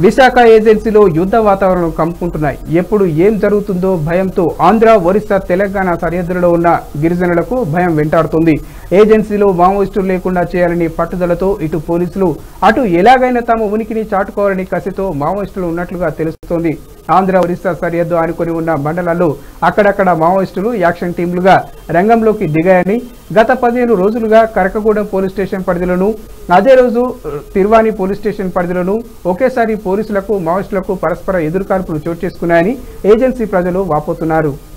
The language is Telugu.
విశాఖ ఏజెన్సీలో యుద్ధ వాతావరణం కమ్ముకుంటున్నాయి ఎప్పుడు ఏం జరుగుతుందో భయంతో ఆంధ్ర ఒరిస్సా తెలంగాణ సరిహద్దులలో ఉన్న గిరిజనులకు భయం వెంటాడుతుంది ఏజెన్సీలో మావోయిస్టులు లేకుండా చేయాలని పట్టుదలతో ఇటు పోలీసులు అటు ఎలాగైనా తమ ఉనికిని చాటుకోవాలని కసితో మావోయిస్టులు ఉన్నట్లుగా తెలుస్తోంది ఆంధ్ర ఒరిస్సా సరిహద్దు ఆనుకొని ఉన్న మండలాల్లో అక్కడక్కడ మావోయిస్టులు యాక్షన్ టీంలుగా రంగంలోకి దిగాయని గత పదిహేను రోజులుగా కరకగూడెం పోలీస్ స్టేషన్ పరిధిలోను అదే రోజు తిరువాణి పోలీస్ స్టేషన్ పరిధిలోను ఒకేసారి పోలీసులకు మావోయిస్టులకు పరస్పర ఎదురుకాల్పులు చోటు చేసుకున్నాయని ఏజెన్సీ ప్రజలు వాపోతున్నారు